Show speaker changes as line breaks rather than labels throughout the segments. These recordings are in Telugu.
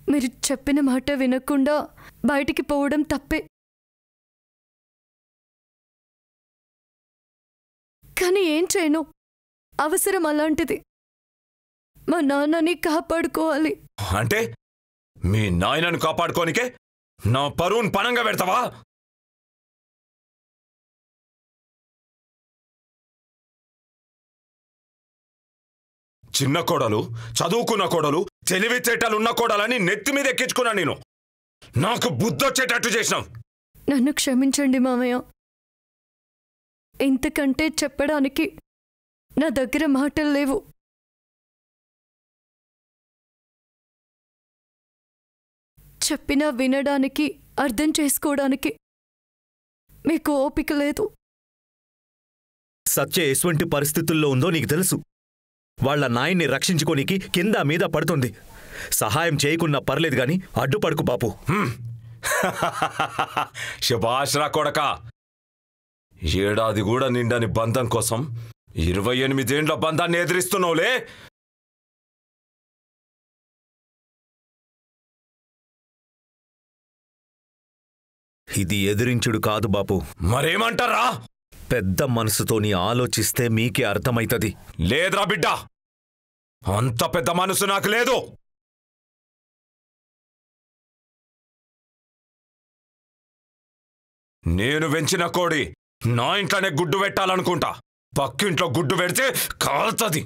మీరు చెప్పిన మాట వినకుండా బయటికి పోవడం తప్పే కానీ ఏం చేయను అవసరం అలాంటిది మా నాన్నని కాపాడుకోవాలి
అంటే మీ నాయనను కాపాడుకోనికే నా పరువును పనంగా పెడతావా చిన్న కోడలు చదువుకున్న కోడలు తెలివితేటలున్న కోడలని నెత్తి మీద ఎక్కించుకున్నా నేను నాకు బుద్ధొచ్చేటట్టు చేసినావు
నన్ను క్షమించండి మామయ్య ఇంతకంటే చెప్పడానికి నా దగ్గర మాటలు లేవు చెప్పినా వినడానికి అర్థం చేసుకోవడానికి మీకు ఓపిక లేదు
సత్య ఎటువంటి పరిస్థితుల్లో ఉందో నీకు తెలుసు వాళ్ళ నాయన్ని రక్షించుకోనికి కింద మీద పడుతుంది సహాయం చేయకున్నా పర్లేదు గాని అడ్డుపడుకు బాపు
శభాష్రా కొడక ఏడాది కూడా నిండని బంధం కోసం ఇరవై ఎనిమిదేండ్ల బంధాన్ని ఎదిరిస్తున్నావులే
ఇది ఎదిరించుడు కాదు బాపు
మరేమంటారా
పెద్ద మనసుతోని ఆలోచిస్తే మీకే అర్థమైతది
లేదురా బిడ్డ అంత పెద్ద మనసు నాకు లేదు నేను వెంచిన కోడి నా ఇంట్లోనే గుడ్డు పెట్టాలనుకుంటా పక్కింట్లో గుడ్డు పెడితే కాల్తది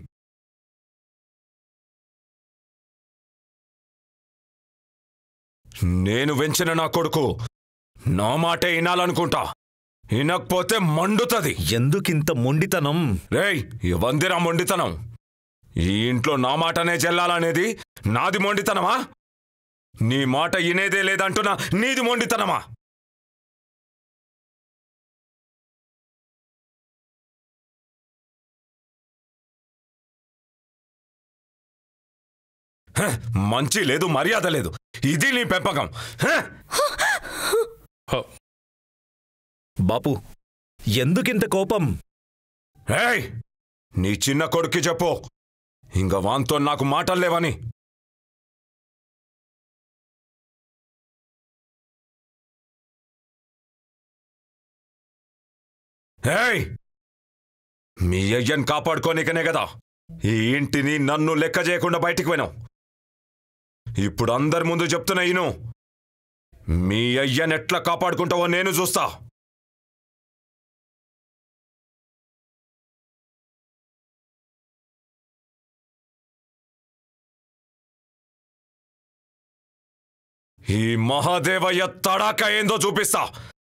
నేను వెంచిన నా కొడుకు నా మాటే వినాలనుకుంటా వినకపోతే మండుతది
ఎందుకింత మొండితనం
రేయ్ ఇవందిరా మొండితనం ఈ ఇంట్లో నా మాటనే చెల్లాలనేది నాది మొండితనమా నీ మాట ఇనేదే లేదంటున్నా నీది మొండితనమా హ, మంచి లేదు మర్యాద లేదు ఇది నీ పెంపకం హ!
బాపు ఎందుకింత కోపం
ఏయ్ నీ చిన్న కొడుక్కి చెప్పు ఇంక వాంతో నాకు మాటలు లేవని ఏయ్ మీ అయ్యని కాపాడుకోనికనే కదా ఈ ఇంటిని నన్ను లెక్క చేయకుండా బయటికి పోయినావు ఇప్పుడు అందరి ముందు చెప్తున్నా ఈను మీ అయ్యని ఎట్లా కాపాడుకుంటావో నేను చూస్తా ఈ మహాదేవయ్య తడాక ఏందో చూపిస్తా